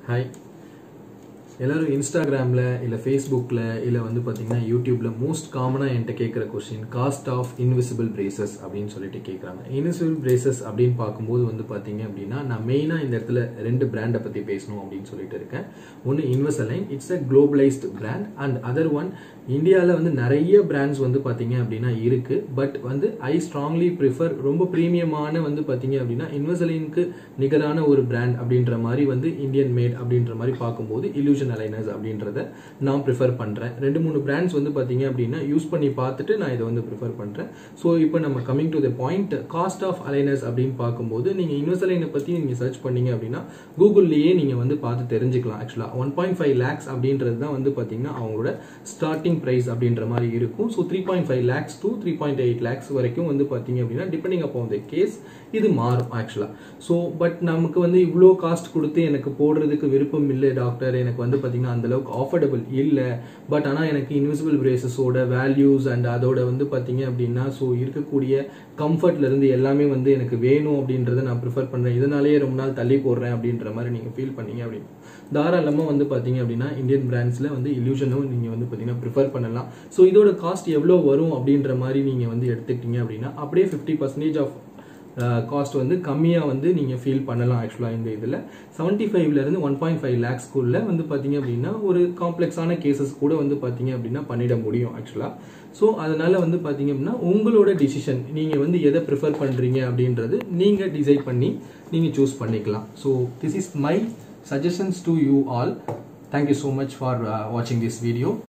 hi எல்லாரும் இன்ஸ்டாகிராமில் இல்லை ஃபேஸ்புக்கில் இல்லை வந்து பார்த்தீங்கன்னா யூடியூப்பில் மோஸ்ட் காமனாக என்கிட்ட கேட்குற question cost of invisible braces அப்படின்னு சொல்லிட்டு கேட்குறாங்க இன்விசிபிள் பிரேசஸ் அப்படின்னு பார்க்கும்போது வந்து பார்த்தீங்க அப்படின்னா நான் மெயினாக இந்த இடத்துல ரெண்டு பிராண்டை பற்றி பேசணும் அப்படின்னு சொல்லிட்டு இருக்கேன் ஒன்று Invisalign it's a globalised brand and other one இந்தியாவில் வந்து நிறைய பிராண்ட்ஸ் வந்து பார்த்தீங்க அப்படின்னா இருக்குது பட் வந்து ஐ ஸ்ட்ராங்லி ப்ரிஃபர் ரொம்ப ப்ரீமியமான வந்து பார்த்தீங்க அப்படின்னா இன்வெஸ்அலைனுக்கு நிகரான ஒரு பிராண்ட் அப்படின்ற மாதிரி வந்து இந்தியன் மேட் அப்படின்ற மாதிரி பார்க்கும்போது இல்யூஷன் அலைனர்ஸ் அப்படின்றத நான் ப்ரிஃபர் பண்ணுறேன் ரெண்டு மூணு பிராண்ட்ஸ் வந்து பார்த்தீங்க அப்படின்னா யூஸ் பண்ணி பார்த்துட்டு நான் இதை வந்து ப்ரிஃபர் பண்ணுறேன் ஸோ இப்போ நம்ம coming to the point cost of aligners அப்படின்னு பார்க்கும்போது நீங்கள் இன்வெஸ்அலைனை பற்றி நீங்கள் சர்ச் பண்ணீங்க அப்படின்னா கூகுள்லேயே நீங்கள் வந்து பார்த்து தெரிஞ்சுக்கலாம் ஆக்சுவலாக ஒன் பாயிண்ட் ஃபைவ் லேக்ஸ் அப்படின்றது தான் வந்து பார்த்தீங்கன்னா அவங்களோட ஸ்டார்டிங் ப்ரைஸ் அப்படின்ற மாதிரி இருக்கும் so three point five lakhs to three point eight lakhs வரைக்கும் வந்து பார்த்தீங்க அப்படின்னா டிபெண்டிங் அப்போ த கேஸ் இது மாறும் ஆக்சுவலாக ஸோ பட் நமக்கு வந்து இவ்வளோ காஸ்ட் கொடுத்து எனக்கு போடுறதுக்கு விருப்பம் இல்லை டாக்டர் எனக்கு வந்து பார்த்தீங்கன்னா அந்தளவுக்கு ஆஃபர்டபுள் இல்லை பட் ஆனால் எனக்கு இன்விசிபிள் பிரேசஸோட வேல்யூஸ் அண்ட் அதோட வந்து பார்த்தீங்க அப்படின்னா ஸோ இருக்கக்கூடிய கம்ஃபர்ட்ல இருந்து எல்லாமே வந்து எனக்கு வேணும் அப்படின்றத நான் ப்ரிஃபர் பண்ணுறேன் இதனாலேயே ரொம்ப நாள் தள்ளி போடுறேன் அப்படின்ற மாதிரி நீங்கள் ஃபீல் பண்ணீங்க அப்படின்னு தாராளமாக வந்து பார்த்தீங்க அப்படின்னா இந்தியன் பிராண்ட்ஸில் வந்து இல்யூஷனும் நீங்கள் வந்து பார்த்தீங்கன்னா ப்ரிஃபர் பண்ணலாம் ஸோ இதோட காஸ்ட் எவ்வளோ வரும் அப்படின்ற மாதிரி நீங்கள் வந்து எடுத்துக்கிட்டீங்க அப்படின்னா அப்படியே ஃபிஃப்டி பர்சன்டேஜ் ஆஃப் காஸ்ட் வந்து கம்மியாக வந்து நீங்கள் ஃபீல் பண்ணலாம் ஆக்சுவலாக இந்த இதில் செவன்ட்டி ஃபைவ்லேருந்து ஒன் பாயிண்ட் ஃபைவ் லேக்ஸ்க்குள்ள வந்து பார்த்தீங்க அப்படின்னா ஒரு காம்ப்ளெக்ஸான கேசஸ் கூட வந்து பார்த்தீங்க அப்படின்னா பண்ணிட முடியும் ஆக்சுவலாக ஸோ அதனால் வந்து பார்த்தீங்க அப்படின்னா உங்களோட டிசிஷன் நீங்கள் வந்து எதை ப்ரிஃபர் பண்ணுறீங்க அப்படின்றது நீங்கள் டிசைட் பண்ணி நீங்கள் சூஸ் பண்ணிக்கலாம் so this is my suggestions to you all thank you so much for வாட்சிங் திஸ் வீடியோ